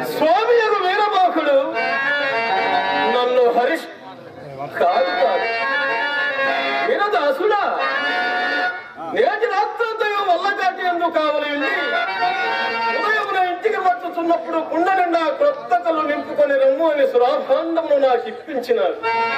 స్వామి యొక్క వీరబాకుడు నన్ను హరిష్ కాదు కాదు వీరదాసుడా నేటి రాత్రంతయో వల్లకాటి ఎందుకు కావలి వెళ్ళి ఉదయమున ఇంటికి వచ్చుతున్నప్పుడు కుండ నిండా క్రొత్త కళ్ళు నింపుకొని రమ్ము అని సురాభాండమును నాకు ఇప్పించినారు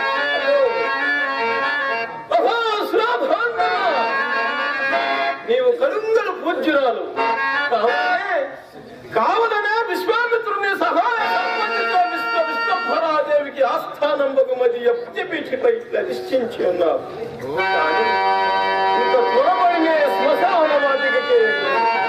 అహో సురాభాండమా నీవు కరుంగలు పూజ్యురాలు కావాలనే కావాలనే విశ్వామిత్రుని సహాయ సంబంధిత విశ్వ విశ్వభరాదేవికి ఆస్థానం బహుమతి ఎప్పటిపీఠిపై ప్రతిష్ఠించి ఉన్నావు కానీ ఇంత త్వరపడినే శ్మశాన వాటికి